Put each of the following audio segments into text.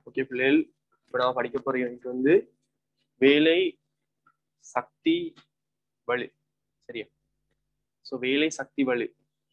Okay பிள்ளைகள் இப்போ நான் படிக்க போற யூனிட் வந்து வேலை சக்தி வலு சரியா ஸோ வேலை சக்தி வலு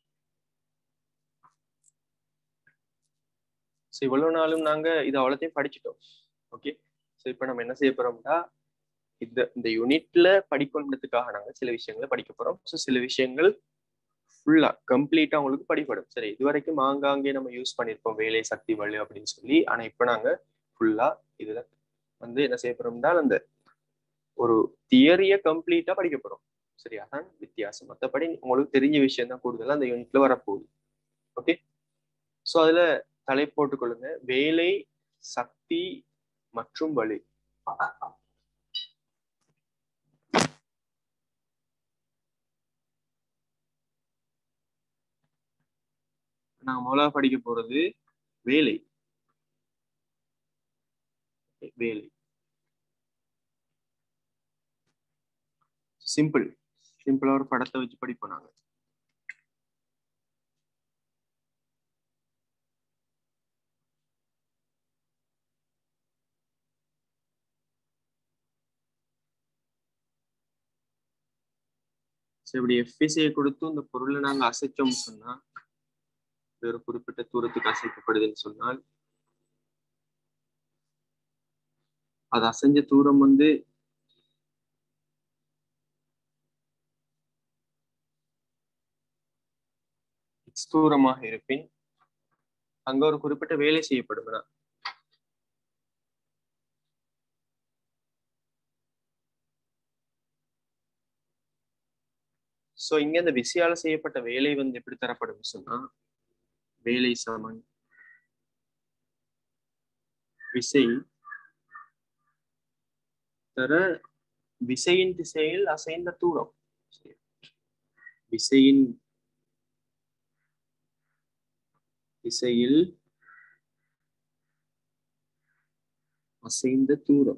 ஸோ இவ்வளவு நாளும் நாங்க இது அவ்வளோத்தையும் படிச்சிட்டோம் ஓகே ஸோ இப்போ நம்ம என்ன செய்ய போறோம்னா இந்த இந்த யூனிட்ல படிக்கணுன்றதுக்காக நாங்க சில விஷயங்களை படிக்க போறோம் ஸோ சில விஷயங்கள் ஃபுல்லா கம்ப்ளீட்டா உங்களுக்கு படிப்படும் சரி இது வரைக்கும் ஆங்காங்கே நம்ம யூஸ் பண்ணியிருப்போம் வேலை சக்தி வலு அப்படின்னு சொல்லி ஆனா இப்போ நாங்க ஃபுல்லா இதுல வந்து என்ன செய்ய போறோம்னா அந்த ஒரு தியரிய கம்ப்ளீட்டா படிக்க போறோம் சரி அதான் வித்தியாசம் மற்றபடி உங்களுக்கு தெரிஞ்ச விஷயம் தான் கூடுதலா அந்த யூனிட்ல வரப்போகுது ஓகே ஸோ அதுல தலை போட்டுக்கொள்ளுங்க வேலை சக்தி மற்றும் வலு நாங்க முதல்ல படிக்க போறது வேலை வேலை சிம்பிள் சிம்பிளா ஒரு படத்தை வச்சு படிப்போம் நாங்க இப்படி எஃபிசியை கொடுத்து இந்த பொருளை நாங்க அசைச்சோம் சொன்னா ஒரு குறிப்பிட்ட தூரத்துக்கு அசைக்கப்படுதுன்னு சொன்னால் அது அசைஞ்ச தூரம் வந்து தூரமாக இருப்பின் அங்க ஒரு குறிப்பிட்ட வேலை செய்யப்படும்னா சோ இங்க இந்த விசையால செய்யப்பட்ட வேலை வந்து எப்படி தரப்படும் சொன்னா வேலை சமன் விசை தர விசையின் திசையில் அசைந்த தூரம் விசையின் திசையில் அசைந்த தூரம்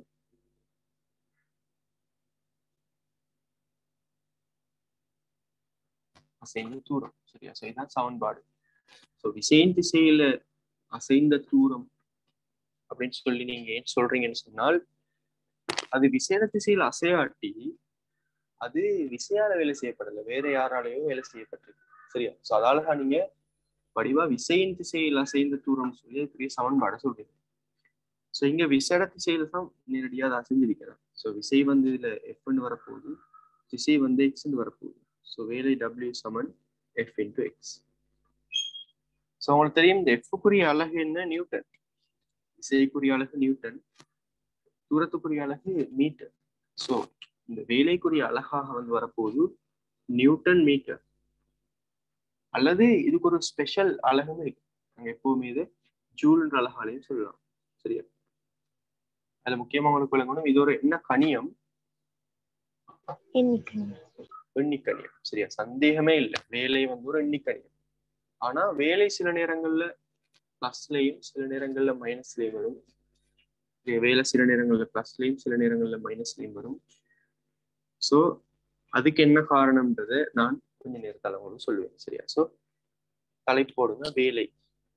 அசைந்த தூரம் சரியா ஸோ இதுதான் சமன்பாடு ஸோ விசையின் திசையில அசைந்த தூரம் அப்படின்னு சொல்லி நீங்க ஏன் சொல்றீங்கன்னு சொன்னால் அது விசேட திசையில் அசையாட்டி அது விசையால வேலை செய்யப்படல வேற யாராலையும் வேலை செய்யப்பட்டிருக்கு சரியா ஸோ அதால நீங்க வடிவா விசையின் திசையில் அசைந்த தூரம் சொல்லி பெரிய சமன்பாடை சொல்றீங்க ஸோ இங்க விசேட திசையில தான் நேரடியாக அதை அசைஞ்சிருக்கிறேன் ஸோ விசை வந்து இதுல எஃப்னு வரப்போகுது திசை வந்து எக்ஸ்ன்னு வரப்போகுது ஸோ வேலை டபிள்யூ சமன் எஃப் இன்டு எக்ஸ் ஸோ உங்களுக்கு தெரியும் இந்த எஃப்க்குரிய அலகு என்ன நியூட்டன் விசைக்குரிய அலகு நியூட்டன் தூரத்துக்குரிய அலகு மீட்டர் ஸோ இந்த வேலைக்குரிய அலகாக வந்து வரப்போது நியூட்டன் மீட்டர் அல்லது இதுக்கு ஒரு ஸ்பெஷல் அலகும் இருக்கு அங்க எப்பவுமே இது ஜூல்ன்ற அலகாலையும் சொல்லலாம் சரியா அதுல முக்கியமா உங்களுக்கு விளங்கணும் இது ஒரு என்ன கணியம் எண்ணிக்கணியம் சரியா சந்தேகமே இல்லை வேலை வந்து ஒரு எண்ணிக்கணியம் ஆனா வேலை சில நேரங்கள்ல பிளஸ்லயும் சில நேரங்கள்ல மைனஸ்லயும் வரும் வேலை சில நேரங்கள்ல பிளஸ்லயும் சில நேரங்கள்ல மைனஸ்லயும் வரும் ஸோ அதுக்கு என்ன காரணம்ன்றதை நான் கொஞ்ச நேரத்தால உங்களுக்கு சொல்லுவேன் சரியா ஸோ தலைப்பு போடுங்க வேலை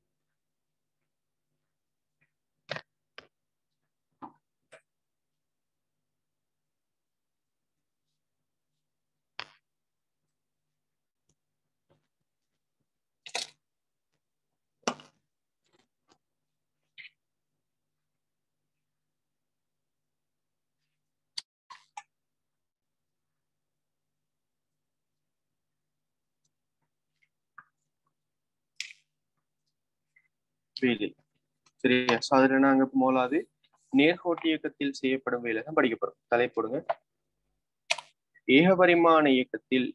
வேலை சரியா ஸோ அதில் நாங்கள் மூலாவது நேர்கோட்டு இயக்கத்தில் செய்யப்படும் வேலை தான் படிக்க போறோம் தலைப்படுங்க ஏகபரிமாண இயக்கத்தில்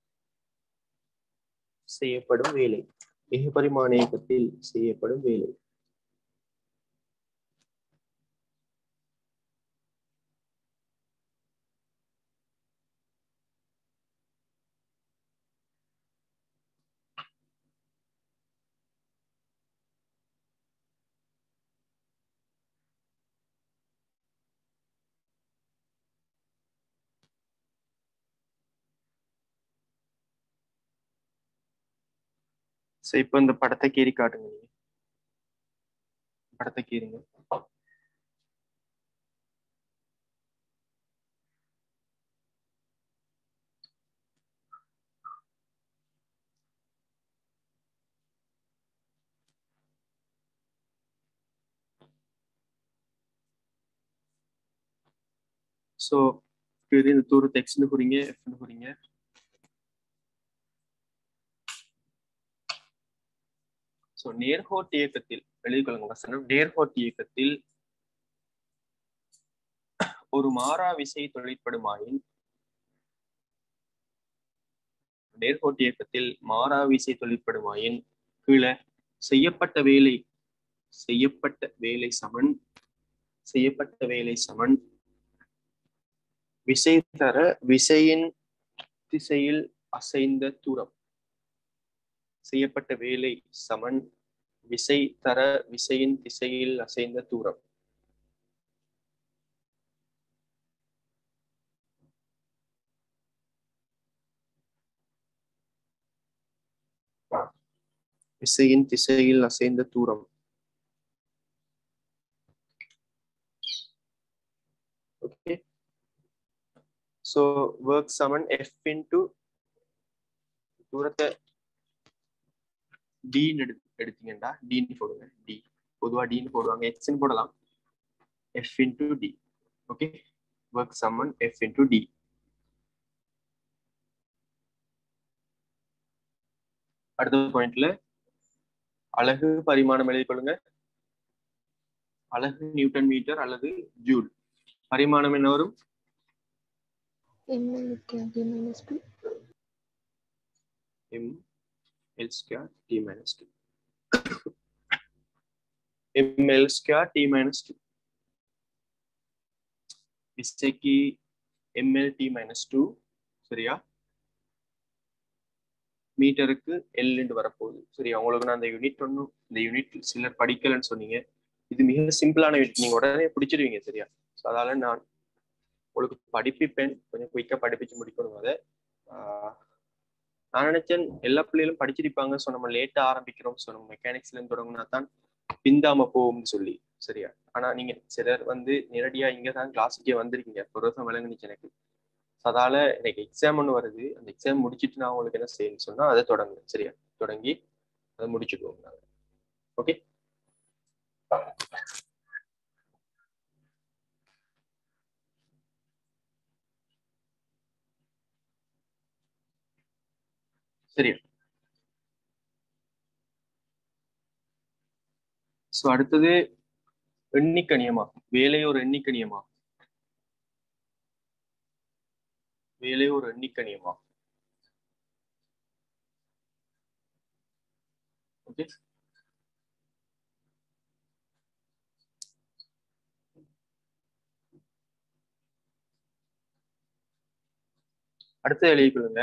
செய்யப்படும் வேலை ஏகபரிமாண இயக்கத்தில் செய்யப்படும் வேலை சோ இப்போ இந்த படத்தை கீறி காட்டுங்க நீங்க படத்தை கீறுங்க ஸோ இந்த தூரத்தை எக்ஸ்னு குறிங்க எஃப்னு குறிங்க ஸோ நேர்கோட்டு இயக்கத்தில் எழுதிக்கொள்ளுங்க வசனம் நேர்கோட்டு இயக்கத்தில் ஒரு மாறா விசை தொழிற்படுமாயின் நேர்கோட்டு இயக்கத்தில் மாறா விசை தொழிற்படுமாயின் கீழே செய்யப்பட்ட வேலை செய்யப்பட்ட வேலை சமன் செய்யப்பட்ட வேலை சமன் விசை தர விசையின் திசையில் அசைந்த தூரம் செய்யப்பட்ட வேலை சமன் விசை தர விசையின் திசையில் அசைந்த தூரம் விசையின் திசையில் அசைந்த தூரம் ஓகே ஸோ ஒர்க் சமன் எஃப் இன்டு தூரத்தை டின்னு எடு எடுத்தீங்கடா டின்னு போடுங்க டி பொதுவா டின்னு போடுவாங்க எக்ஸ்ன்னு போடலாம் F into D okay work சம்மன் எஃப் இன்டு டி அடுத்த பாயிண்ட்ல அலகு பரிமாணம் எழுதி கொள்ளுங்க அலகு நியூட்டன் மீட்டர் அல்லது ஜூல் பரிமாணம் என்ன வரும் ml square d minus 2 m l square t minus 2 m l square t minus 2 விசைக்கு ml t minus 2 சரியா மீட்டருக்கு எல் என்று வரப்போகுது சரியா உங்களுக்கு நான் அந்த யூனிட் ஒன்றும் இந்த யூனிட் சிலர் படிக்கலன்னு சொன்னீங்க இது மிக சிம்பிளான யூனிட் நீங்க உடனே பிடிச்சிருவீங்க சரியா ஸோ அதால நான் உங்களுக்கு படிப்பிப்பேன் கொஞ்சம் குயிக்கா படிப்பிச்சு முடிக்கணும் அதை ஆஹ் நான் நினைச்சேன் எல்லா பிள்ளைகளும் படிச்சிருப்பாங்க ஸோ நம்ம லேட்டா ஆரம்பிக்கிறோம் ஸோ நம்ம மெக்கானிக்ஸ்ல இருந்து தொடங்கினா தான் பிந்தாம போகும்னு சொல்லி சரியா ஆனா நீங்க சிலர் வந்து நேரடியா இங்க தான் கிளாஸுக்கே வந்திருக்கீங்க ஒரு வருஷம் விளங்குனுச்சு எனக்கு So அதால எனக்கு எக்ஸாம் ஒன்று வருது அந்த எக்ஸாம் முடிச்சிட்டு நான் உங்களுக்கு என்ன செய்யணும்னு சொன்னா அதை தொடங்குங்க சரியா தொடங்கி அதை முடிச்சுக்குவோம் நாங்க ஓகே சரியா ஸோ அடுத்தது எண்ணிக்கணியமா வேலை ஒரு எண்ணிக்கணியமா வேலை ஒரு எண்ணிக்கணியமா ஓகே அடுத்த எழுதிக்கொள்ளுங்க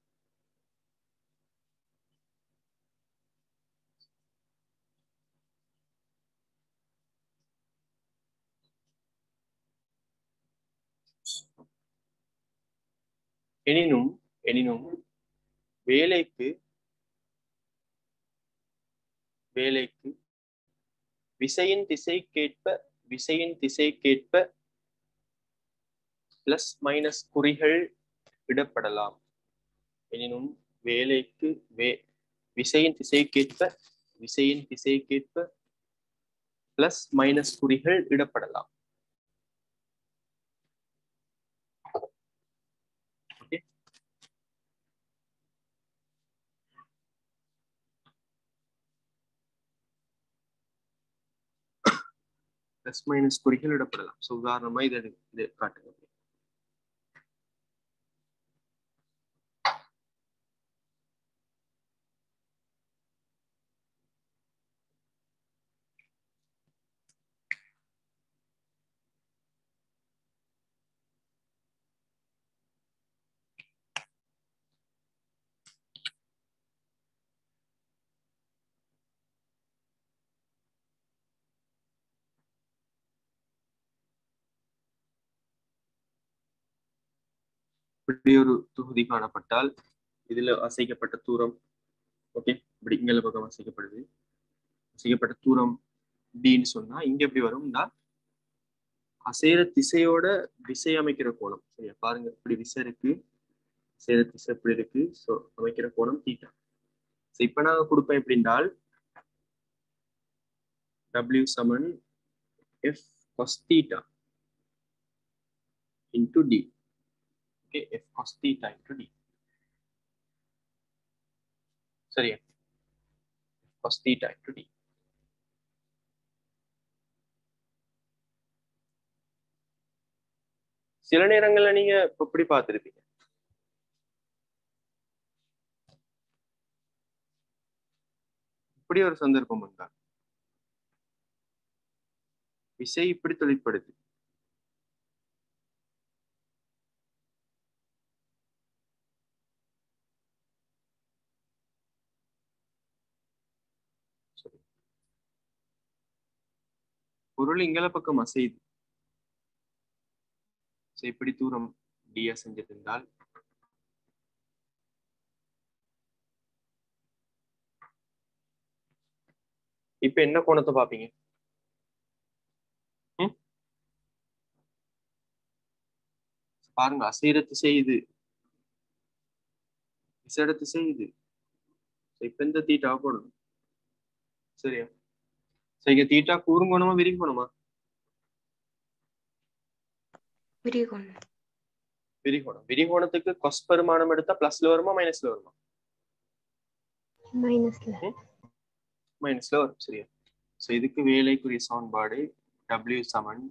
எனினும் எனினும் வேலைக்கு வேலைக்கு விசையின் திசைக்கேற்ப விசையின் திசைக்கேற்ப பிளஸ் மைனஸ் குறிகள் இடப்படலாம் எனினும் வேலைக்கு வே விசையின் திசைக்கேற்ப விசையின் திசைக்கேற்ப பிளஸ் மைனஸ் குறிகள் இடப்படலாம் ஓகே பிளஸ் மைனஸ் குறிகள் இடப்படலாம் ஸோ உதாரணமா இதை எடு- இது காட்டுங்க இப்படி ஒரு தொகுதி காணப்பட்டால் இதுல அசைக்கப்பட்ட தூரம் ஓகே இப்படி இங்கல பக்கம் அசைக்கப்படுது அசைக்கப்பட்ட தூரம் டின்னு சொன்னா இங்க எப்படி வரும்னா அசைற திசையோட விசை அமைக்கிற கோணம் சரியா பாருங்க இப்படி விசை இருக்கு அசைற திசை இப்படி இருக்கு ஸோ அமைக்கிற கோணம் தீட்டா ஸோ இப்ப நான் கொடுப்பேன் எப்படின்றால் டபிள்யூ சமன் F cos theta into d okay f cos theta into d சரியா cos theta into d சில நேரங்கள்ல நீங்க இப்ப இப்படி பார்த்திருப்பீங்க இப்படி ஒரு சந்தர்ப்பம் வந்தால் விசை இப்படி தொழிற்படுது சரி. பொருள் இங்கல பக்கம் அசையுது So, இப்படி தூரம் ds செஞ்சிருந்தால் இப்ப என்ன கோணத்தை பாப்பீங்க ம்? பாருங்க அசைற திசை இது விசேட திசை இது So, இப்ப இந்த தீட்டா போடணும் சரியா சரி இங்க தீட்டா கூறுங்கோணமா விரிங்கோணமா விரிகோணம் விரிகோணம் விரிகோணத்துக்கு கொஸ் பெருமானம் எடுத்தா பிளஸ்ல வருமா மைனஸ்ல வருமா மைனஸ்ல மைனஸ்ல வரும் சரியா ஸோ இதுக்கு வேலைக்குரிய சமன்பாடு டபிள்யூ சமன்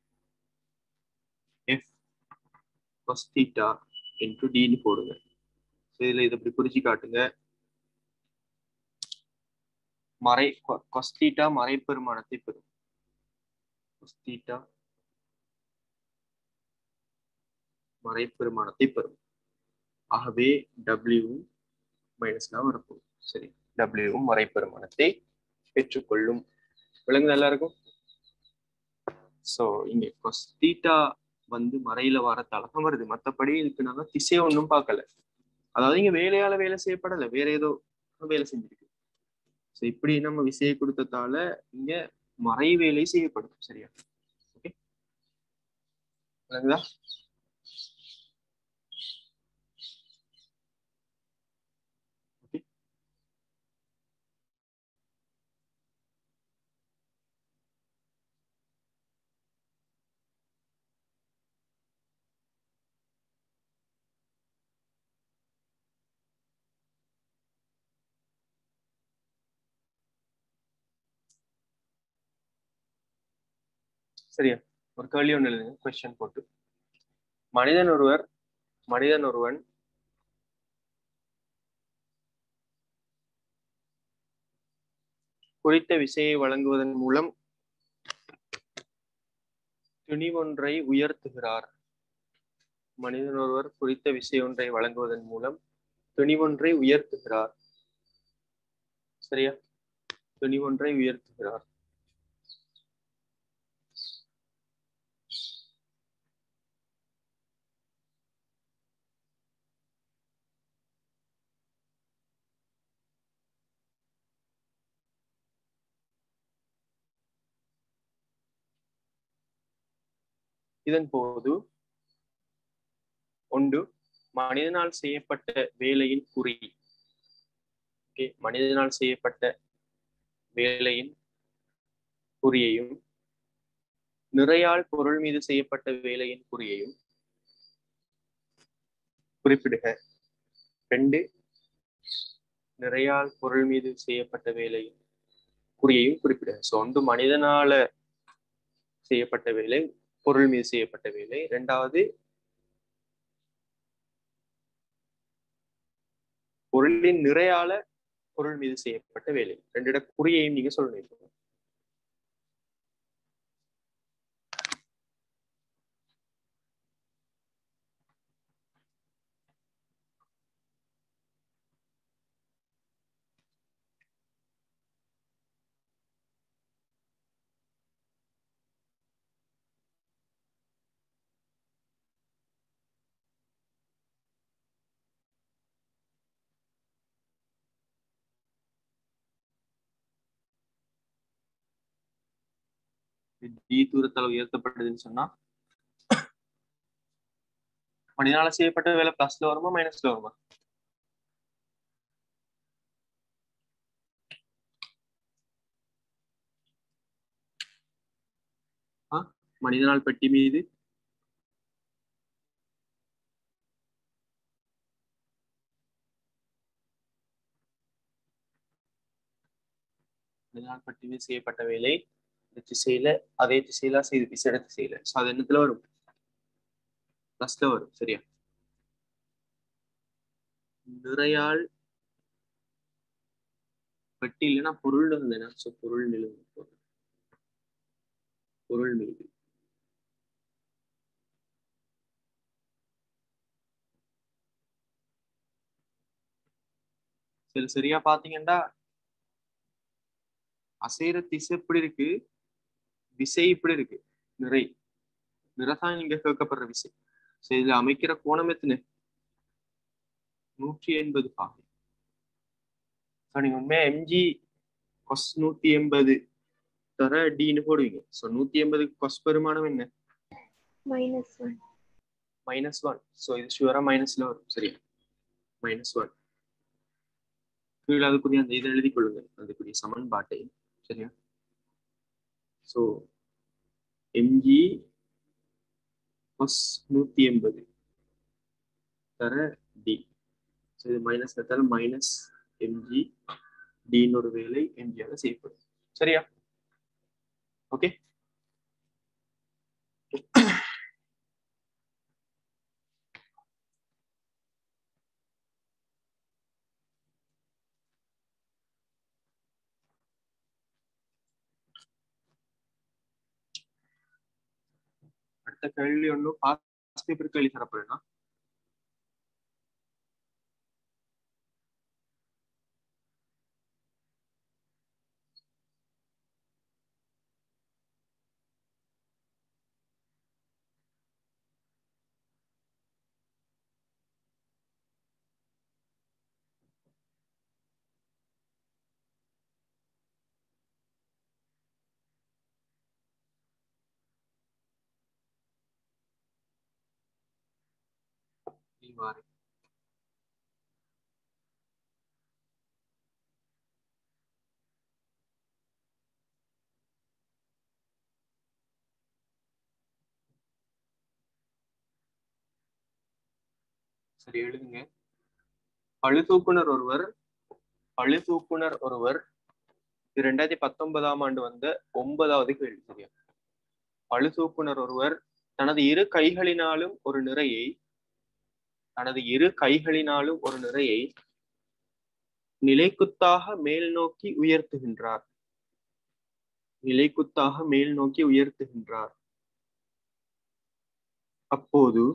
எஃப் கொஸ் தீட்டா இன்டு டின்னு போடுங்க ஸோ இதுல இதை இப்படி குறிச்சு காட்டுங்க மறை கொஸ் தீட்டா மறை பெருமானத்தை பெறும் கொஸ் தீட்டா மறை பெருமானத்தை பெறும் ஆகவே டபிள்யூவும் மைனஸ்ல வரப்போகுது சரி டபிள்யூவும் மறை பெருமானத்தை பெற்றுக்கொள்ளும் விலங்கு நல்லா இருக்கும் சோ இங்க கொஸ் தீட்டா வந்து மறையில வர தலகம் வருது மத்தபடி இதுக்கு நாங்க திசை ஒன்றும் பார்க்கல அதாவது இங்க வேலையால வேலை செய்யப்படல வேற ஏதோ வேலை செஞ்சிருக்கு சோ இப்படி நம்ம விசையை கொடுத்ததால இங்க மறை வேலை செய்யப்படும் சரியா ஓகே விளங்குதா ஓகே சரியா ஒரு கேள்வி ஒன்று எழுதுங்க கொஸ்டின் போட்டு மனிதன் ஒருவர் மனிதன் ஒருவன் குறித்த விசையை வழங்குவதன் மூலம் துணிவொன்றை உயர்த்துகிறார் மனிதன் ஒருவர் குறித்த விசை ஒன்றை வழங்குவதன் மூலம் துணிவொன்றை உயர்த்துகிறார் சரியா துணிவொன்றை உயர்த்துகிறார் இதன் போது ஒன்று மனிதனால் செய்யப்பட்ட வேலையின் குறி ஓகே மனிதனால் செய்யப்பட்ட வேலையின் குறியையும் நிறையால் பொருள் மீது செய்யப்பட்ட வேலையின் குறியையும் குறிப்பிடுக ரெண்டு நிறையால் பொருள் மீது செய்யப்பட்ட வேலையின் குறியையும் குறிப்பிடுக ஸோ ஒன்று மனிதனால செய்யப்பட்ட வேலை பொருள் மீது செய்யப்பட்ட வேலை இரண்டாவது பொருளின் நிறையால பொருள் மீது செய்யப்பட்ட வேலை ரெண்டிட குறியையும் நீங்க சொல்லணும் டி தூரத்தால் உயர்த்தப்படுதுன்னு சொன்னா மனிதனால செய்யப்பட்ட வேலை பிளஸ்ல வருமா மைனஸ்ல வருமா மனிதனால் பெட்டி மீது இதனால் பற்றி செய்யப்பட்ட வேலை இந்த திசையில அதே திசையில செய்து விசேட திசையில ஸோ அது என்னத்துல வரும் பிளஸ்ல வரும் சரியா நிறையால் வெட்டி இல்லைன்னா பொருள் இருந்தேன்னா ஸோ பொருள் நிலுவை பொருள் மீது சரி சரியா பாத்தீங்கன்னா அசைற திசை எப்படி இருக்கு விசை இப்படி இருக்கு நிறை நிறதான் இங்க கேட்கப்படுற விசை சரி இதுல அமைக்கிற கோணம் எத்தனை நூற்றி எண்பது பாகை நீங்க உண்மையா எம்ஜி கொஸ் நூத்தி எண்பது தர டின்னு போடுவீங்க ஸோ நூத்தி எண்பதுக்கு கொஸ் பெருமானம் என்ன minus one minus one so இது ஷுவரா மைனஸ்ல வரும் சரியா மைனஸ் ஒன் கீழே அதுக்குரிய அந்த இதை எழுதி கொள்ளுங்க அதுக்குரிய சமன்பாட்டை சரியா ஸோ எம்ஜி கொஸ் நூத்தி எண்பது தர டி ஸோ இது மைனஸ் எடுத்தாலும் மைனஸ் எம்ஜி டின்னு ஒரு வேலை எம்ஜியாக செய்யப்படும் சரியா ஓகே அடுத்த கேள்வி ஒன்றும் பாஸ் பேப்பர் கேள்வி தரப்படுனா இவ்வாறு சரி எழுதுங்க பழுதூக்குனர் ஒருவர் பழுதூக்குனர் ஒருவர் இது ரெண்டாயிரத்தி பத்தொன்பதாம் ஆண்டு வந்த ஒன்பதாவது கேள்வி சரியா பழுதூக்குனர் ஒருவர் தனது இரு கைகளினாலும் ஒரு நிறையை தனது இரு கைகளினாலும் ஒரு நிறையை நிலைக்குத்தாக மேல் நோக்கி உயர்த்துகின்றார் நிலைக்குத்தாக மேல் நோக்கி உயர்த்துகின்றார் அப்போது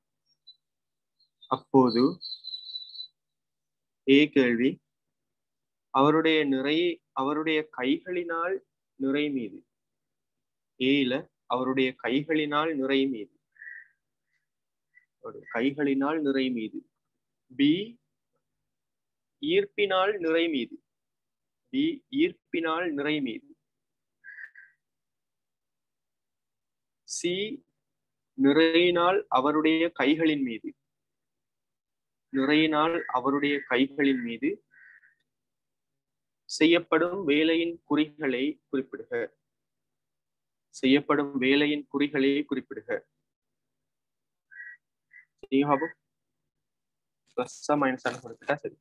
அப்போது ஏ கேள்வி அவருடைய நிறை அவருடைய கைகளினால் நிறை மீது ஏல அவருடைய கைகளினால் நிறை மீது அவருடைய கைகளினால் நிறை மீது பி ஈர்ப்பினால் நிறை மீது பி ஈர்ப்பினால் நிறை மீது சி நிறையினால் அவருடைய கைகளின் மீது நிறையினால் அவருடைய கைகளின் மீது செய்யப்படும் வேலையின் குறிகளை குறிப்பிடுக செய்யப்படும் வேலையின் குறிகளை குறிப்பிடுக நீங்க பிளஸ்ஸா மைனஸா குறிப்பிட்டா சரி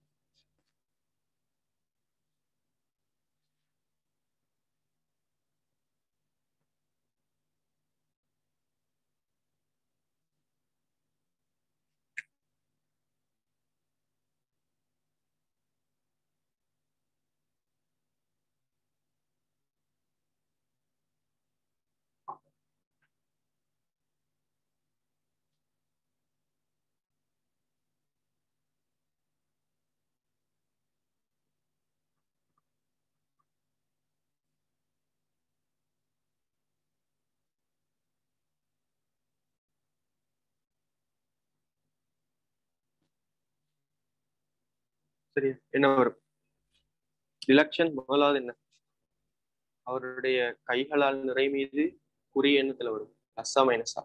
சரி என்ன வரும் டிலக்ஷன் முதலாவது என்ன அவருடைய கைகளால் நிறை மீது குறி எண்ணத்துல வரும் பிளஸ்ஸா மைனஸா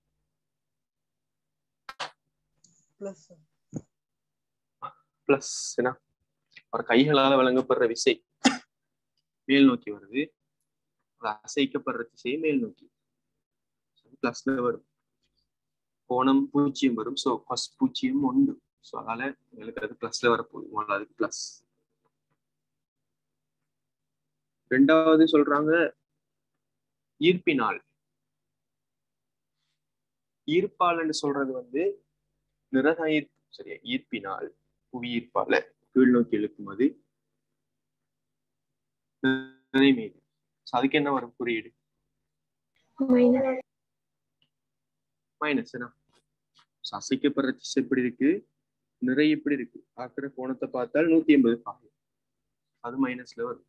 பிளஸ் பிளஸ் என்ன அவர் கைகளால வழங்கப்படுற விசை மேல் நோக்கி வருது அது அசைக்கப்படுற திசை மேல் நோக்கி பிளஸ்ல வரும் கோணம் பூஜ்ஜியம் வரும் ஸோ ஃபர்ஸ்ட் பூஜ்ஜியம் ஒன்று ஸோ அதனால எங்களுக்கு அது பிளஸ்ல வரப்போகுது முதல்ல அதுக்கு பிளஸ் ரெண்டாவது சொல்றாங்க ஈர்ப்பினால் ஈர்ப்பால்னு சொல்றது வந்து நிறதயிர் சரியா ஈர்ப்பினால் புவி ஈர்ப்பால கீழ் நோக்கி இழுக்கும் அது நிறை மீது So அதுக்கு என்ன வரும் குறியீடு மைனஸ் மைனஸ் என்ன So அசைக்கப்படுற திசை எப்படி இருக்கு நிறை எப்படி இருக்கு பார்க்கிற கோணத்தை பார்த்தால் நூத்தி எண்பது பாகை அது மைனஸ்ல வரும்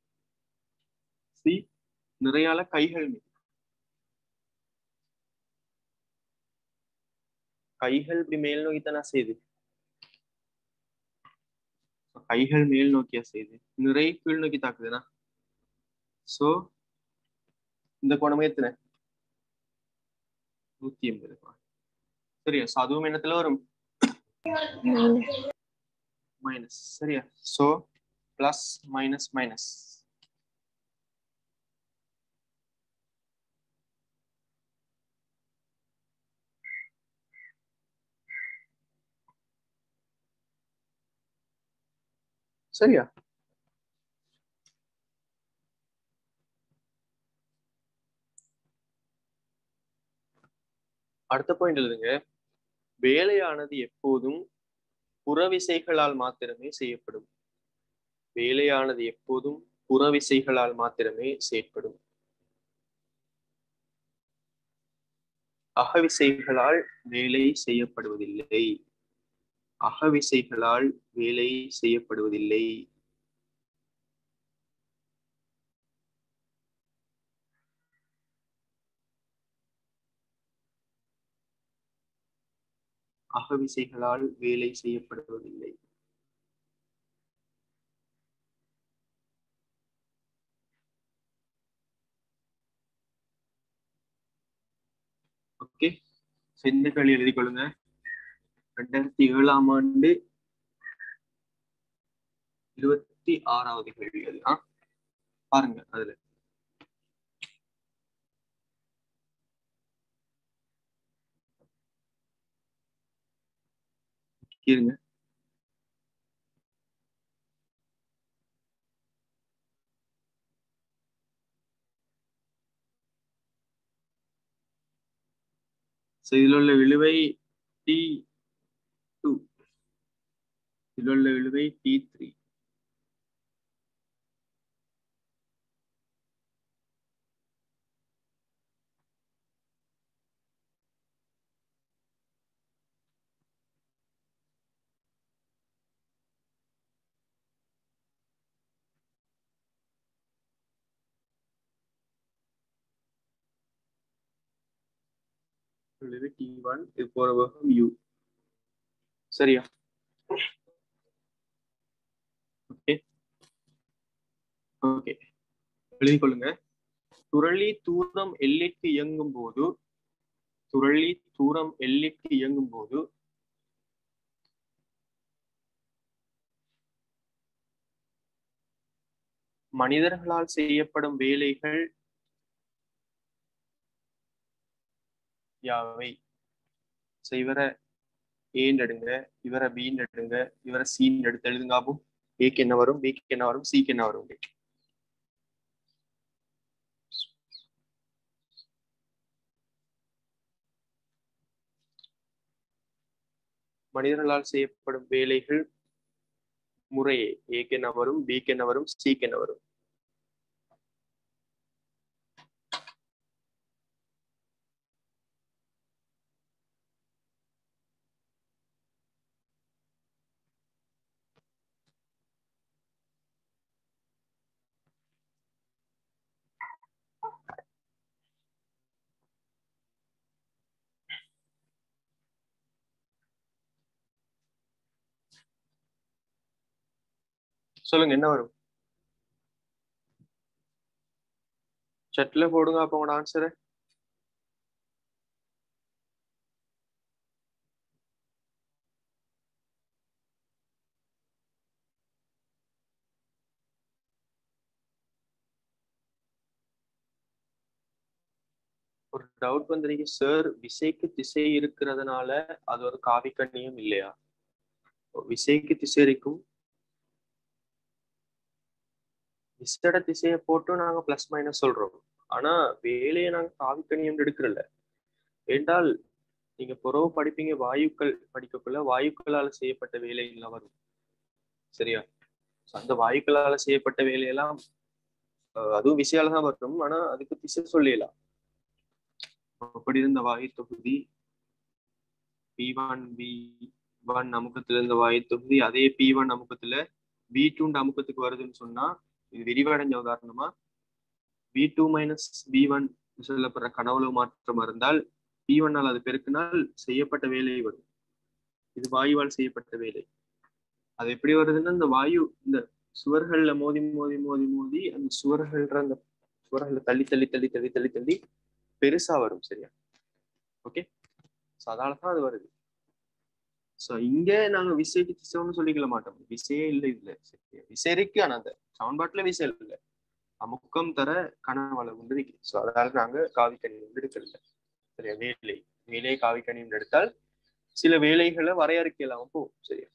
சி நிறையால கைகள் மீது கைகள் இப்படி மேல் நோக்கி தானே செய்யுது கைகள் மேல் நோக்கியா செய்யுது நிறை கீழ் நோக்கி தாக்குதுன்னா சோ இந்த கோணமே எத்தனை நூத்தி எண்பது சரியா so அதுவும் என்னத்துல வரும் மைனஸ் மைனஸ் சரியா சோ பிளஸ் மைனஸ் மைனஸ் சரியா அடுத்த பாயிண்ட் எழுதுங்க வேலையானது எப்போதும் புறவிசைகளால் மாத்திரமே செய்யப்படும் வேலையானது எப்போதும் புறவிசைகளால் மாத்திரமே செயற்படும் அகவிசைகளால் வேலை செய்யப்படுவதில்லை அகவிசைகளால் வேலை செய்யப்படுவதில்லை அகவிசைகளால் வேலை செய்யப்படுவதில்லை ஓகே இந்த கேள்வி எழுதி கொள்ளுங்க ரெண்டாயிரத்தி ஏழாம் ஆண்டு இருபத்தி ஆறாவது கேள்வி அது ஆ பாருங்க அதுல இருங்க So, இதில் உள்ள விழுவை டி டூ இதில் உள்ள விழுவை டி த்ரீ விளைவு டி ஒன் இது போற வேகம் யூ சரியா ஓகே ஓகே எழுதிக் கொள்ளுங்க துரளி தூரம் எல்லிற்கு இயங்கும் போது துரளி தூரம் எல்லிற்கு இயங்கும் போது மனிதர்களால் செய்யப்படும் வேலைகள் யாவை So, இவரை ஏன்னு எடுங்க இவரை பீன்னு எடுங்க இவரை சீன் எடுத்து எழுதுங்க அப்போ ஏக்கு என்ன வரும் பிக்கு என்ன வரும் சிக்கு என்ன வரும் மனிதர்களால் செய்யப்படும் வேலைகள் முறையே ஏக்கு என்ன வரும் பிக்கு என்ன வரும் சிக்கு என்ன வரும் சொல்லுங்க என்ன வரும் சட்ல போடுங்க அப்ப உங்களோட ஆன்சரை ஒரு டவுட் வந்துருக்கு சார் விசைக்கு திசை இருக்கிறதுனால அது ஒரு காவி கண்ணியம் இல்லையா விசைக்கு திசை இருக்கும் விசேட திசையை போட்டு நாங்க பிளஸ் மைனஸ் சொல்றோம் ஆனா வேலையை நாங்க காவிக்கணியம் எடுக்கிறல்ல ஏண்டால் நீங்க புறவு படிப்பீங்க வாயுக்கள் படிக்கக்குள்ள வாயுக்களால செய்யப்பட்ட வேலைகள்லாம் வரும் சரியா So, அந்த வாயுக்களால செய்யப்பட்ட வேலையெல்லாம் அஹ், அதுவும் விசையால தான் வரும் ஆனா அதுக்கு திசை சொல்லிடலாம் அப்படி இருந்த வாயு தொகுதி பி ஒன் பி ஒன் அமுக்கத்துல இருந்த வாயு தொகுதி அதே பி ஒன் அமுக்கத்துல பி டூண்ட் அமுக்கத்துக்கு வருதுன்னு சொன்னா இது விரிவடைஞ்ச உதாரணமா P two minus P one சொல்லப்படுற கனவுளவு மாற்றம் இருந்தால் பி ஒன்னால் அது பெருக்கினால் செய்யப்பட்ட வேலை வரும் இது வாயுவால் செய்யப்பட்ட வேலை அது எப்படி வருதுன்னா இந்த வாயு இந்த சுவர்கள்ல மோதி மோதி மோதி மோதி அந்த சுவர்கள்ற அந்த சுவர்கள்ல தள்ளி தள்ளி தள்ளி தள்ளி தள்ளி தள்ளி பெருசா வரும் சரியா ஓகே ஸோ அதனால தான் அது வருது ஸோ இங்க நாங்க விசைக்கு திசைன்னு சொல்லிக்கல மாட்டோம் விசையே இல்லை இதுல சரியா விசை இருக்கு ஆனா அந்த சவுண்ட்பாட்டுல விசை இல்லை அமுக்கம் தர கனவளவு வந்து இருக்கு ஸோ அதனால நாங்க காவிக்கணி வந்து எடுக்கிறது சரியா வேலை வேலையை காவிக்கணி எடுத்தால் சில வேலைகளை வரையறுக்கலாம் போகும் சரியா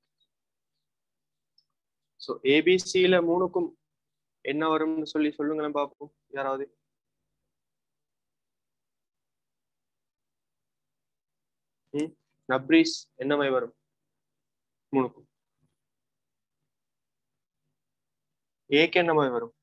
ஸோ ஏபிசியில மூணுக்கும் என்ன வரும்னு சொல்லி சொல்லுங்களேன் பார்ப்போம் யாராவது ம் நப்ரீஸ் என்னமை வரும் மூணுக்கும் ஏக்கு என்னமை வரும்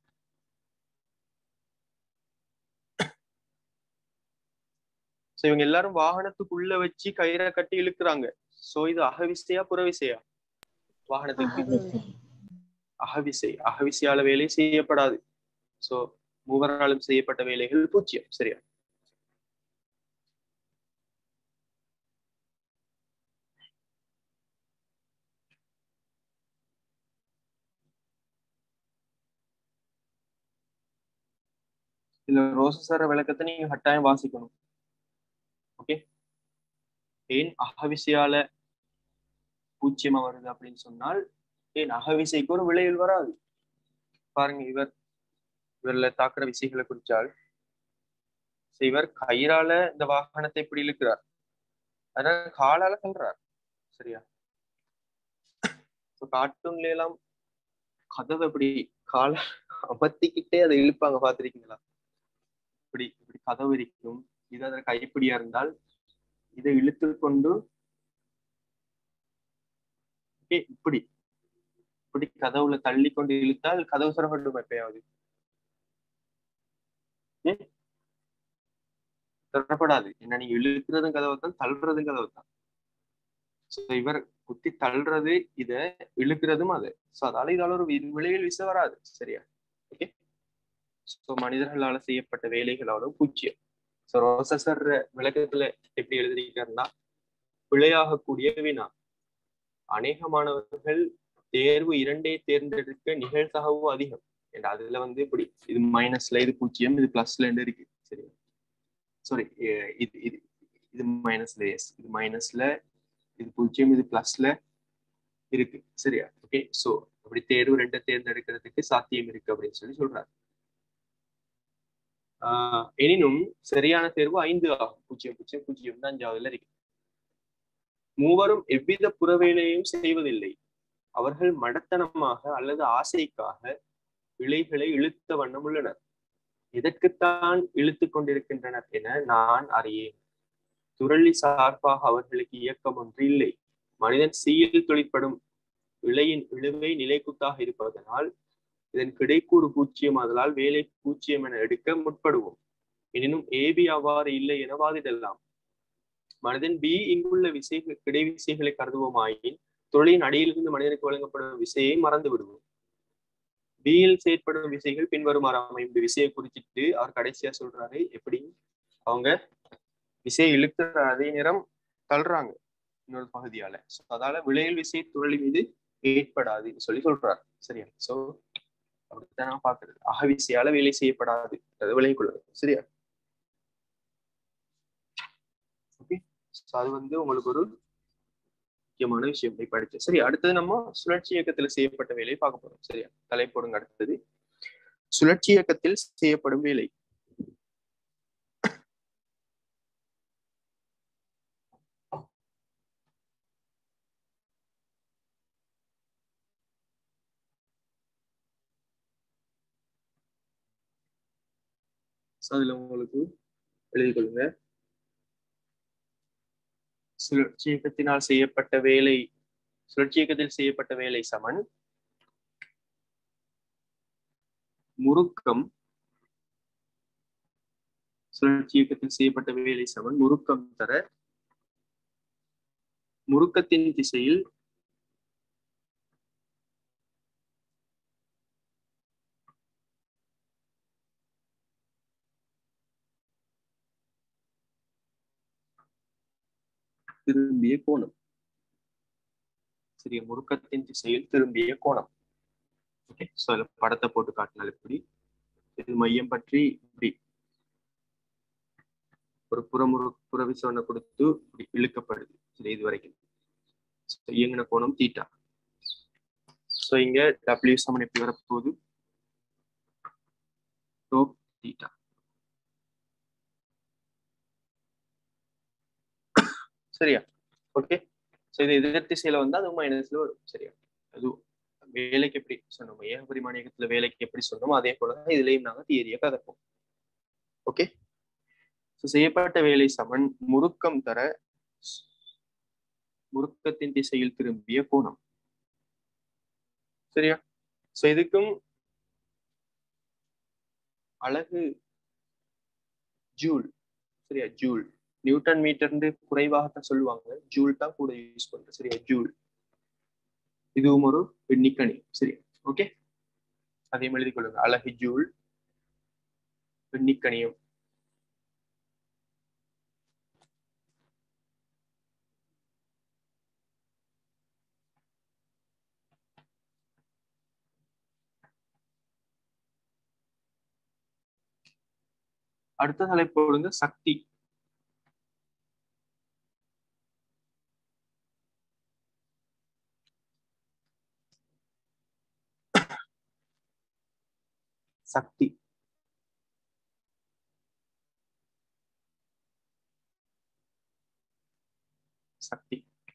சோ இவங்க எல்லாரும் வாகனத்துக்குள்ள வச்சு கயிறை கட்டி இழுக்கிறாங்க சோ இது அகவிசையா புறவிசையா வாகனத்துக்கு அகவிசை அகவிசை அகவிசையால வேலை செய்யப்படாது சோ மூவராலும் செய்யப்பட்ட வேலைகள் பூஜ்ஜியம் சரியா இதுல ரோசசார விளக்கத்தை நீங்க கட்டாயம் வாசிக்கணும் ஓகே ஏன் அகவிசையால பூஜ்ஜியமா வருது அப்படின்னு சொன்னால் ஏன் அகவிசைக்கு ஒரு விளைவில் வராது பாருங்க இவர் இவர்ல தாக்குற விசைகளை குறிச்சால் so இவர் கயிறால இந்த வாகனத்தை இப்படி இழுக்கிறார் அதனால காலால தள்ளுறார் சரியா கார்ட்டூன்ல எல்லாம் கதவை இப்படி கால அமர்த்திக்கிட்டே அதை இழுப்பாங்க பாத்திருக்கீங்களா இப்படி இப்படி கதவு இருக்கும் இது அதில் கைப்பிடியா இருந்தால் இதை இழுத்து கொண்டு okay, இப்படி இப்படி கதவுல தள்ளி கொண்டு இழுத்தால் கதவு சிறப்படும் எப்பயாவது ஏன்? திறப்படாது என்ன நீங்க இழுக்கிறதும் கதவை தான் தள்ளுறதும் கதவை தான் So, இவர் குத்தி தள்ளுறது இத இழுக்கிறதும் அது சோ அதால இதால ஒரு வி- விளைவில் விசை வராது சரியா ஓகே சோ மனிதர்களால செய்யப்பட்ட வேலைகளோட பூஜ்ஜியம் சோ ரோசசர் விளக்கத்துல எப்படி எழுதிருக்காருன்னா பிழையாகக்கூடிய வினா அநேக மாணவர்கள் தேர்வு இரண்டே தேர்ந்தெடுக்க நிகழ்தகவு அதிகம் and அதுல வந்து இப்படி இது மைனஸ்ல இது பூஜ்ஜியம் இது பிளஸ்ல இருக்கு சரியா சாரி இது இது இது மைனஸ்ல எஸ் இது மைனஸ்ல இது பூஜ்ஜியம் இது பிளஸ்ல இருக்கு சரியா ஓகே சோ அப்படி தேர்வு ரெண்டை தேர்ந்தெடுக்கிறதுக்கு சாத்தியம் இருக்கு அப்படின்னு சொல்லி சொல்றாரு ஆஹ் எனினும் சரியான தேர்வு ஐந்து ஆகும் பூஜ்ஜியம் பூஜ்ஜியம் பூஜ்ஜியம் தான் அஞ்சாவதுல இருக்கு மூவரும் எவ்வித புறவேலையும் செய்வதில்லை அவர்கள் மடத்தனமாக அல்லது ஆசைக்காக விலைகளை இழுத்த வண்ணம் உள்ளனர் எதற்குத்தான் இழுத்து கொண்டிருக்கின்றனர் என நான் அறியேன் துரளி சார்பாக அவர்களுக்கு இயக்கம் ஒன்று இல்லை மனிதன் சீயில் தொழிற்படும் விலையின் இழுவை நிலைக்குத்தாக இருப்பதனால் இதன் கிடைக்கூறு பூச்சியம் அதனால் வேலை பூச்சியம் என எடுக்க முற்படுவோம் எனினும் ஏபி அவ்வாறு இல்லை என வாதிடலாம் மனிதன் பி இங்குள்ள விசைகள் கிடை விசைகளை கருதுவோமாயின் தொழிலின் அடியிலிருந்து மனிதனுக்கு வழங்கப்படும் விசையை மறந்து விடுவோம் பியில் செயற்படும் விசைகள் பின்வருமாறு அமையும் இந்த விசையை குறிச்சிட்டு அவர் கடைசியா சொல்றாரு எப்படி அவங்க விசையை இழுக்கிற அதே நேரம் தள்ளுறாங்க இன்னொரு பகுதியால So, அதால விளையல் விசை துழலி மீது ஏற்படாதுன்னு சொல்லி சொல்றாரு சரியா சோ அப்படித்தான் நான் பாக்குறது அகவிசையால வேலை செய்யப்படாது அது விளைய கொள்வது சரியா ஓகே அது வந்து உங்களுக்கு ஒரு முக்கியமான விஷயம் போய் படிச்சேன் சரி அடுத்தது நம்ம சுழற்சி இயக்கத்துல செய்யப்பட்ட வேலையை பார்க்க போறோம் சரியா தலைப்போடுங்க அடுத்தது சுழற்சி இயக்கத்தில் செய்யப்படும் வேலை So, அதுல உங்களுக்கு எழுதிக் கொள்ளுங்க சுழற்சி இயக்கத்தினால் செய்யப்பட்ட வேலை சுழற்சி இயக்கத்தில் செய்யப்பட்ட வேலை சமன் முறுக்கம் சுழற்சி இயக்கத்தில் செய்யப்பட்ட வேலை சமன் முறுக்கம் தர முறுக்கத்தின் திசையில் திரும்பிய கோணம் சரியா முறுக்கத்தின் திசையில் திரும்பிய கோணம் ஓகே ஸோ அதில் படத்தை போட்டு காட்டினால் இப்படி இது மையம் பற்றி இப்படி ஒரு புறமுறு புறவிசவனை கொடுத்து இப்படி இழுக்கப்படுது சரி இது வரைக்கும் So, இயங்கின கோணம் தீட்டா ஸோ இங்க டபிள்யூ சமன் எப்படி வரப்போகுது டோப் தீட்டா சரியா ஓகே ஸோ இது எதிர் திசையில வந்து அது மைனஸ்ல வரும் சரியா அது வேலைக்கு எப்படி சொன்னோம் ஏக பரிமாணியத்துல வேலைக்கு எப்படி சொன்னோமோ அதே போலதான் இதுலயும் நாங்க தியரியை கதப்போம் ஓகே ஸோ செய்யப்பட்ட வேலை சமன் முறுக்கம் தர முறுக்கத்தின் திசையில் திரும்பிய கோணம் சரியா ஸோ இதுக்கும் அழகு ஜூல் சரியா ஜூல் நியூட்டன் மீட்டர்ந்து குறைவாகத்தான் சொல்லுவாங்க ஜூல் தான் கூட யூஸ் பண்ற சரியா ஜூல் இதுவும் ஒரு எண்ணிக்கணி சரியா ஓகே அதையும் எழுதிக் கொள்ளுங்க அழகு ஜூல் எண்ணிக்கணியம் அடுத்த தலைப்பு கொடுங்க சக்தி சக்தி சக்தி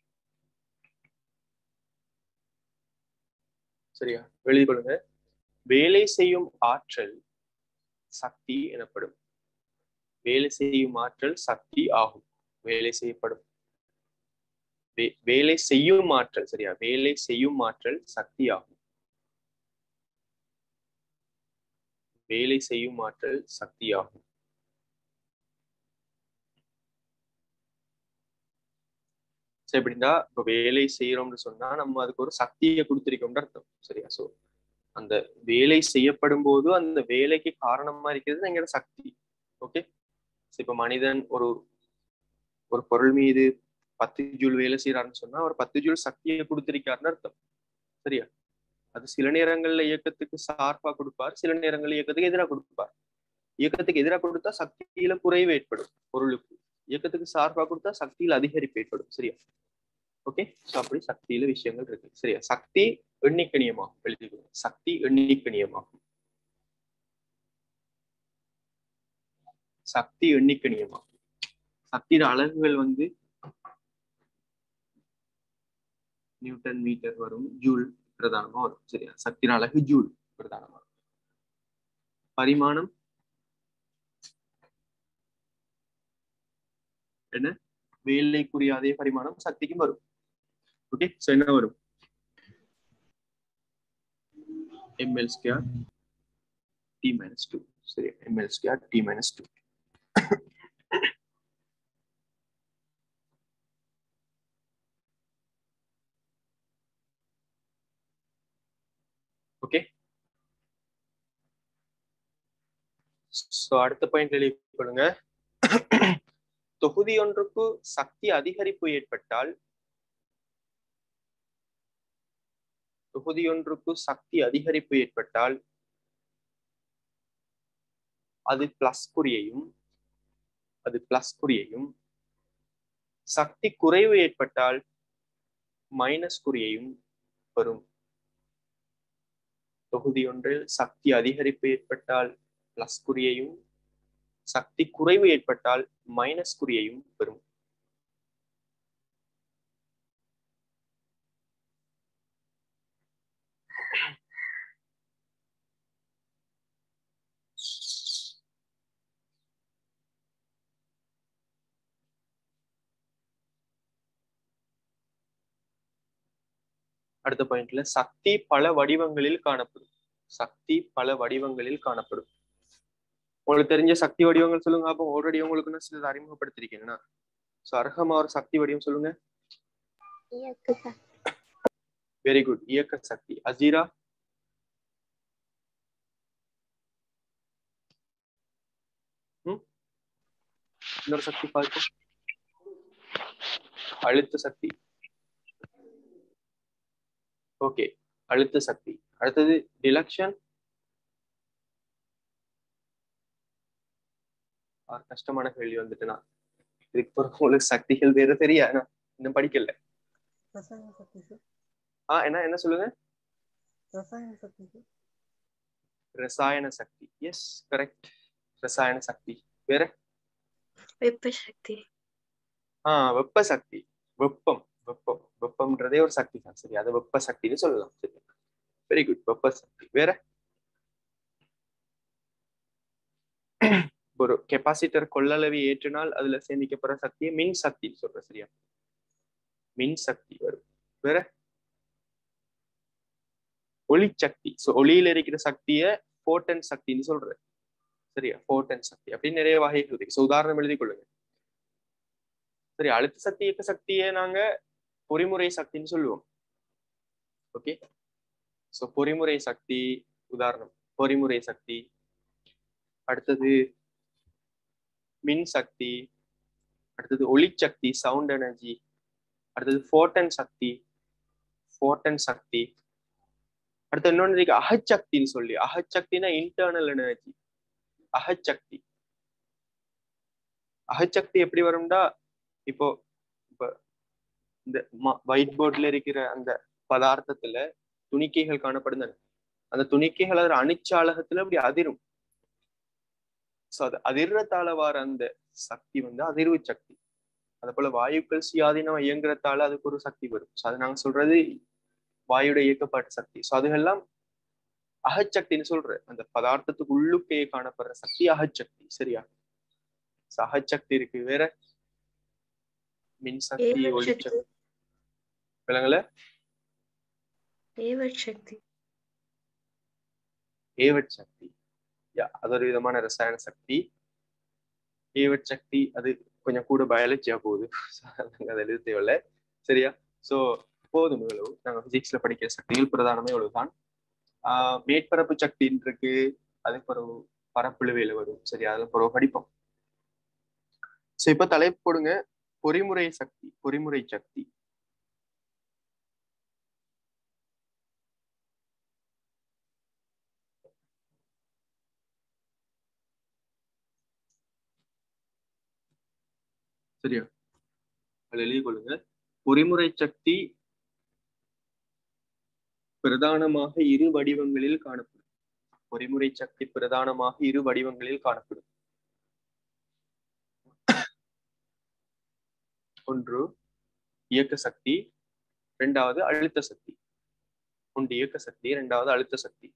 சரியா எழுதிக் கொள்ளுங்க வேலை செய்யும் ஆற்றல் சக்தி எனப்படும் வேலை செய்யும் ஆற்றல் சக்தி ஆகும் வேலை செய்யப்படும் வே- வேலை செய்யும் ஆற்றல் சரியா வேலை செய்யும் ஆற்றல் சக்தி ஆகும் வேலை செய்யும் ஆற்றல் சக்தி ஆகும் சரி எப்படின்னா இப்ப வேலை செய்யறோம்னு சொன்னா நம்ம அதுக்கு ஒரு சக்தியை கொடுத்திருக்கோம்னு அர்த்தம் சரியா சோ அந்த வேலை செய்யப்படும் போது அந்த வேலைக்கு காரணமா இருக்கிறது எங்களோட சக்தி ஓகே இப்ப மனிதன் ஒரு ஒரு பொருள் மீது பத்து ஜூல் வேலை செய்யறாருன்னு சொன்னா அவர் பத்து ஜூல் சக்தியை கொடுத்திருக்காருன்னு அர்த்தம் சரியா அது சில நேரங்கள்ல இயக்கத்துக்கு சார்பா கொடுப்பார் சில நேரங்கள்ல இயக்கத்துக்கு எதிராக கொடுப்பார் இயக்கத்துக்கு எதிராக கொடுத்தா சக்தியில குறைவு ஏற்படும் பொருளுக்கு இயக்கத்துக்கு சார்பா கொடுத்தா சக்தியில அதிகரிப்பு ஏற்படும் சரியா ஓகே சோ அப்படி சக்தியில விஷயங்கள் இருக்கு சரியா சக்தி எண்ணிக்கணியமாகும் எழுதிக்கணும் சக்தி எண்ணிக்கணியமாகும் சக்தி எண்ணிக்கணியமாகும் சக்தியோட அலகுகள் வந்து நியூட்டன் மீட்டர் வரும் ஜூல் பிரதானமா வரும் சரியா சக்தியின் அலகு ஜூல் பிரதானமா வரும் பரிமாணம் என்ன வேலைக்குரிய அதே பரிமாணம் சக்திக்கும் வரும் ஓகே சோ என்ன வரும் ml square t minus 2 சரி ml square t minus 2 okay so அடுத்த பாயிண்ட் எழுதிக்கொள்ளுங்க தொகுதி ஒன்றுக்கு சக்தி அதிகரிப்பு ஏற்பட்டால் தொகுதி ஒன்றுக்கு சக்தி அதிகரிப்பு ஏற்பட்டால் அது பிளஸ் குறியையும் அது பிளஸ் குறியையும் சக்தி குறைவு ஏற்பட்டால் மைனஸ் குறியையும் வரும் தொகுதி ஒன்றில் சக்தி அதிகரிப்பு ஏற்பட்டால் பிளஸ் குறியையும் சக்தி குறைவு ஏற்பட்டால் மைனஸ் குறியையும் பெறும் அடுத்த பாயிண்ட்ல சக்தி பல வடிவங்களில் காணப்படும் சக்தி பல வடிவங்களில் காணப்படும் உங்களுக்கு தெரிஞ்ச சக்தி வடிவங்கள் சொல்லுங்க அப்போ ஆல்ரெடி உங்களுக்கு நான் சிலது அறிமுகப்படுத்திருக்கேன் ஸோ அர்ஹமா ஒரு சக்தி வடிவம் சொல்லுங்க இயக்கு சக்தி வெரி குட் இயக்க சக்தி அசீரா ம்? இன்னொரு சக்தி பார்ப்போம் அழுத்த சக்தி ஓகே அழுத்த சக்தி அடுத்தது டிலக்ஷன் கஷ்டமான கேள்வி வந்துட்டுனா இதுக்கு பிறகு உங்களுக்கு சக்திகள் வேற தெரியா நான் இன்னும் படிக்கல ரசாயன சக்தி சார் ஆ என்ன என்ன சொல்லுங்க ரசாயன சக்தி சார் ரசாயன சக்தி எஸ் கரெக்ட் ரசாயன சக்தி வேற வெப்ப சக்தி ஆ வெப்ப சக்தி வெப்பம் வெப்பம் வெப்பம்ன்றதே ஒரு சக்தி தான் சரி அதை வெப்ப சக்தின்னு சொல்லலாம் சரி வெரி குட் வெப்ப சக்தி வேற ஒரு கெப்பாசிட்டர் கொள்ளளவை ஏற்றினால் அதுல சேமிக்கப்படுற சக்தியை மின் சக்தின்னு சொல்றேன் சரியா மின் சக்தி வரும் வேற ஒளி சக்தி சோ ஒளியில இருக்கிற சக்திய போட்டன் சக்தின்னு சொல்றேன் சரியா போட்டன் சக்தி அப்படின்னு நிறைய வகைகள் இருக்கு சோ உதாரணம் எழுதி கொள்ளுங்க சரி அழுத்த சக்தி இயக்க சக்தியை நாங்க பொறிமுறை சக்தின்னு சொல்லுவோம் ஓகே சோ பொறிமுறை சக்தி உதாரணம் பொறிமுறை சக்தி அடுத்தது மின் சக்தி அடுத்தது ஒளிச்சக்தி சவுண்ட் எனர்ஜி அடுத்தது ஃபோட்டன் சக்தி ஃபோட்டன் சக்தி அடுத்து இன்னொன்று இருக்கு அகச்சக்தின்னு சொல்லி அகச்சக்தினா இன்டர்னல் எனர்ஜி அகச்சக்தி அகச்சக்தி எப்படி வரும்டா இப்போ இப்ப இந்த ஒயிட் போர்ட்ல இருக்கிற அந்த பதார்த்தத்துல துணிக்கைகள் காணப்படுது அந்த துணிக்கைகள் அதோட அணிச்சாலகத்துல அப்படி அதிரும் சோ அது அதிர்றத்தால வர அந்த சக்தி வந்து அதிர்வு சக்தி அது போல வாயுக்கள் சுயாதீனம் இயங்குறதால அதுக்கு ஒரு சக்தி வரும் சோ அது நாங்க சொல்றது வாயுட இயக்கப்பாட்டு சக்தி சோ அதுகெல்லாம் அகச்சக்தின்னு சொல்ற அந்த பதார்த்தத்துக்கு உள்ளுக்கே காணப்படுற சக்தி அகச்சக்தி சரியா So, அகச்சக்தி இருக்கு வேற மின்சக்தி ஏவல் ஒளிச்சக்தி சக்தி விலங்குல ஏவல் சக்தி ஏவட் சக்தி யா அது ஒரு விதமான ரசாயன சக்தி ஏவட் சக்தி அது கொஞ்சம் கூட பயாலஜியா போகுது அதை எழுத தேவையில்ல சரியா சோ போதும் இவ்வளவு நாங்க பிசிக்ஸ்ல படிக்கிற சக்திகள் பிரதானமே இவ்வளவுதான் ஆஹ் மேற்பரப்பு சக்தின்னு இருக்கு அதுக்கு பிறகு பரப்பிழுவையில வரும் சரியா அதுல பிறகு படிப்போம் சோ இப்ப தலைப்பு போடுங்க பொறிமுறை சக்தி பொறிமுறை சக்தி சரியா அதில் எழுதிக் கொள்ளுங்க பொறிமுறை சக்தி பிரதானமாக இரு வடிவங்களில் காணப்படும் பொறிமுறை சக்தி பிரதானமாக இரு வடிவங்களில் காணப்படும் ஒன்று இயக்க சக்தி இரண்டாவது அழுத்த சக்தி ஒன்று இயக்க சக்தி இரண்டாவது அழுத்த சக்தி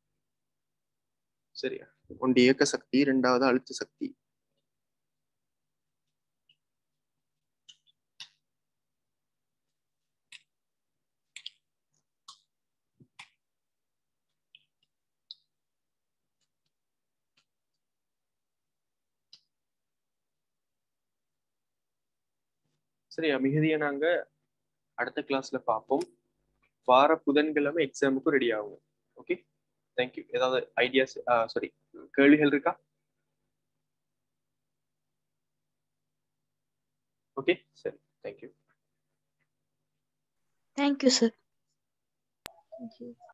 சரியா ஒன்று இயக்க சக்தி இரண்டாவது அழுத்த சக்தி சரியா மிகுதியை நாங்க அடுத்த கிளாஸ்ல பார்ப்போம் வார புதன்கிழமை எக்ஸாமுக்கு ரெடி ஆகும் ஓகே தேங்க்யூ ஏதாவது ஐடியாஸ் சாரி கேள்விகள் இருக்கா ஓகே சரி thank you thank you sir Thank you.